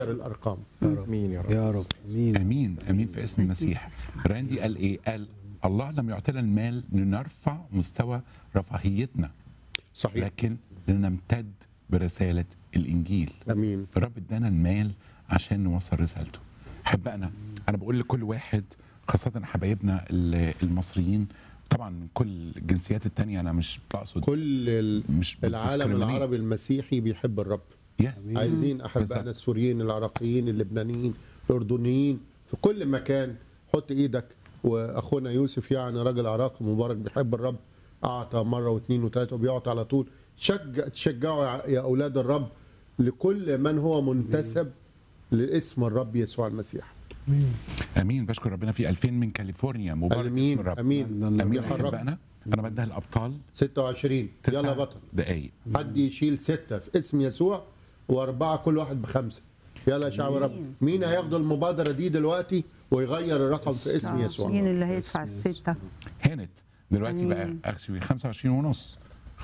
الارقام امين يا رب يا رب مين امين امين في اسم المسيح راندي قال ايه قال الله لم يعطينا المال لنرفع مستوى رفاهيتنا صحيح لكن لنمتد برساله الانجيل امين الرب ادانا المال عشان نوصل رسالته احبائنا انا بقول لكل واحد خاصه حبايبنا ال- المصريين طبعا كل الجنسيات التانية انا مش بقصد كل ال- مش العالم discriminate. العربي المسيحي بيحب الرب يس عايزين بالظبط. احبائنا السوريين العراقيين اللبنانيين الاردنيين في كل مكان حط ايدك واخونا يوسف يعني راجل عراقي مبارك بيحب الرب اعطى مره واثنين وثلاثه وبيعطي على طول شجع تشجعوا يا- يا اولاد الرب لكل من هو منتسب لاسم الرب يسوع المسيح امين بشكر ربنا في 2000 من كاليفورنيا مبارك امين اسم الرب امين امين يحرك. احبائنا انا بديها الابطال 26 تسع يلا بطل دقايق حد يشيل ستة في اسم يسوع وأربعة كل واحد بخمسة يلا يا شعب رب مين هياخد المبادرة دي دلوقتي ويغير الرقم في اسم يسوع مين اللي هيدفع الستة هانت دلوقتي بقى اكشلي 25 ونص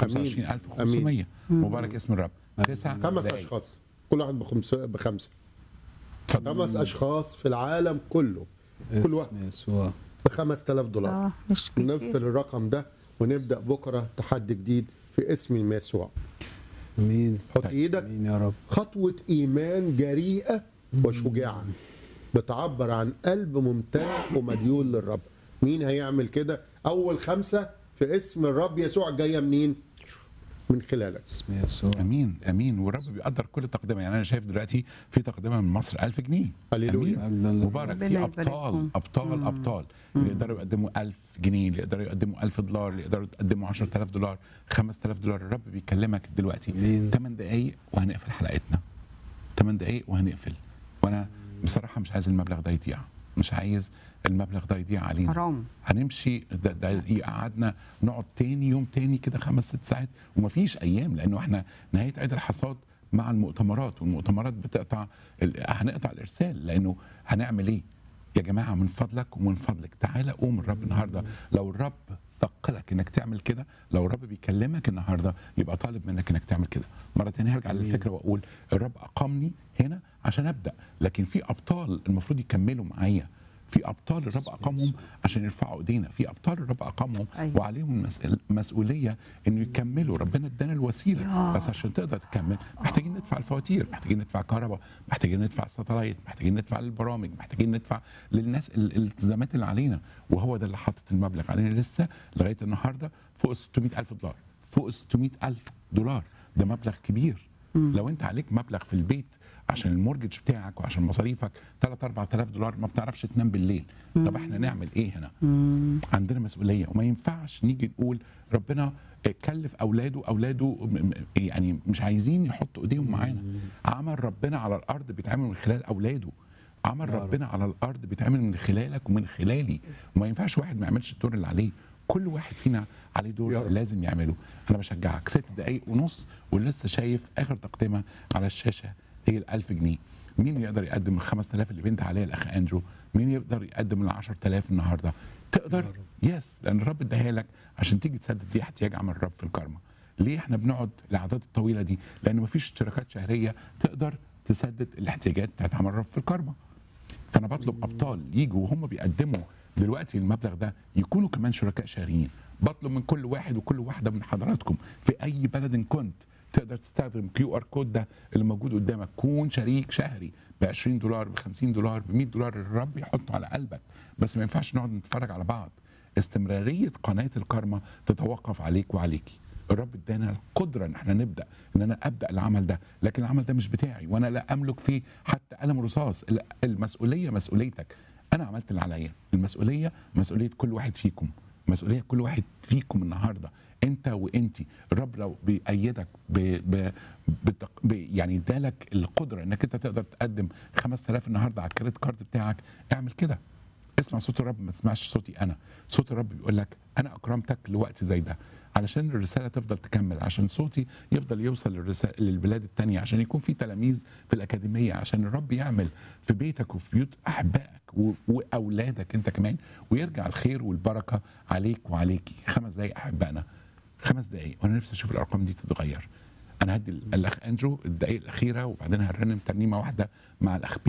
25500 مبارك اسم الرب تسع خمس دقايق. أشخاص كل واحد بخمسة بخمسة اتفضل. خمس أشخاص في العالم كله كل واحد اسم يسوع ب 5000 دولار اه مش كتير نقفل الرقم ده ونبدأ بكرة تحدي جديد في اسم يسوع مين حط ايدك مين يا رب خطوة إيمان جريئة وشجاعة بتعبر عن قلب ممتنع ومديون للرب مين هيعمل كده أول خمسة في اسم الرب يسوع جاية منين من خلالك اسم يسوع امين امين والرب بيقدر كل تقدمه يعني انا شايف دلوقتي في تقدمه من مصر 1000 جنيه هللويا. أمين. أجل مبارك ربنا في يبارككم. ابطال ابطال ابطال اللي يقدروا يقدموا 1000 جنيه اللي يقدروا يقدموا 1000 دولار اللي يقدروا يقدموا 10000 دولار 5000 دولار الرب بيكلمك دلوقتي أمين. 8 دقائق وهنقفل حلقتنا 8 دقائق وهنقفل وانا بصراحه مش عايز المبلغ ده يضيع مش عايز المبلغ ده يضيع علينا حرام هنمشي ده, ده قعدنا نقعد تاني يوم تاني كده خمس ست ساعات ومفيش ايام لانه احنا نهايه عيد الحصاد مع المؤتمرات والمؤتمرات بتقطع ال- هنقطع الارسال لانه هنعمل ايه؟ يا جماعه من فضلك ومن فضلك تعالى قوم الرب النهارده لو الرب ثقلك انك تعمل كده لو الرب بيكلمك النهارده يبقى طالب منك انك تعمل كده مره تانية هرجع للفكره واقول الرب اقامني هنا عشان ابدا لكن في ابطال المفروض يكملوا معايا في ابطال الرب اقامهم عشان يرفعوا ايدينا في ابطال الرب اقامهم أيوة. وعليهم مسؤول- مسؤوليه انه يكملوا ربنا ادانا الوسيله يا. بس عشان تقدر تكمل محتاجين ندفع الفواتير محتاجين ندفع كهرباء محتاجين ندفع ساتلايت محتاجين ندفع للبرامج محتاجين ندفع للناس ال- الالتزامات اللي علينا وهو ده اللي حاطط المبلغ علينا لسه لغايه النهارده فوق 600 الف دولار فوق 600 الف دولار ده مبلغ كبير لو انت عليك مبلغ في البيت عشان المورجج بتاعك وعشان مصاريفك 3 4000 دولار ما بتعرفش تنام بالليل طب احنا نعمل ايه هنا عندنا مسؤوليه وما ينفعش نيجي نقول ربنا كلف اولاده اولاده م- م- يعني مش عايزين يحطوا ايديهم معانا عمل ربنا على الارض بيتعمل من خلال اولاده عمل ربنا على الارض بيتعمل من خلالك ومن خلالي وما ينفعش واحد ما يعملش الدور اللي عليه كل واحد فينا عليه يا دور رب. لازم يعمله انا بشجعك ست دقايق ونص ولسه شايف اخر تقدمه على الشاشه هي ال 1000 جنيه مين يقدر يقدم ال 5000 اللي بنت عليها الاخ اندرو مين يقدر يقدم ال 10000 النهارده تقدر يس لان الرب اداها لك عشان تيجي تسدد دي احتياج عمل الرب في الكرمه ليه احنا بنقعد الاعداد الطويله دي لان مفيش اشتراكات شهريه تقدر تسدد الاحتياجات بتاعت عمل الرب في الكرمه فانا بطلب ابطال يجوا وهم بيقدموا دلوقتي المبلغ ده يكونوا كمان شركاء شهريين بطلب من كل واحد وكل واحده من حضراتكم في اي بلد كنت تقدر تستخدم كيو ار كود ده اللي موجود قدامك كون شريك شهري ب 20 دولار ب 50 دولار ب 100 دولار الرب يحطه على قلبك بس ما ينفعش نقعد نتفرج على بعض استمراريه قناه الكارما تتوقف عليك وعليكي الرب ادانا القدره ان احنا نبدا ان انا ابدا العمل ده لكن العمل ده مش بتاعي وانا لا املك فيه حتى قلم رصاص ال- المسؤوليه مسؤوليتك انا عملت اللي عليا المسؤوليه مسؤوليه كل واحد فيكم مسؤوليه كل واحد فيكم النهارده انت وانتي الرب لو بيأيدك ب... ب... بتق... ب... يعني ادالك القدره انك انت تقدر تقدم 5000 النهارده على الكريدت كارد بتاعك اعمل كده اسمع صوت الرب ما تسمعش صوتي انا صوت الرب بيقول لك انا اكرمتك لوقت زي ده علشان الرساله تفضل تكمل عشان صوتي يفضل يوصل للرسالة للبلاد التانية عشان يكون في تلاميذ في الاكاديميه عشان الرب يعمل في بيتك وفي بيوت احبائك و- واولادك انت كمان ويرجع الخير والبركه عليك وعليكي خمس دقائق احبائنا خمس دقائق وانا نفسي اشوف الارقام دي تتغير انا هدي الاخ اندرو الدقائق الاخيره وبعدين هنرنم ترنيمه واحده مع الاخ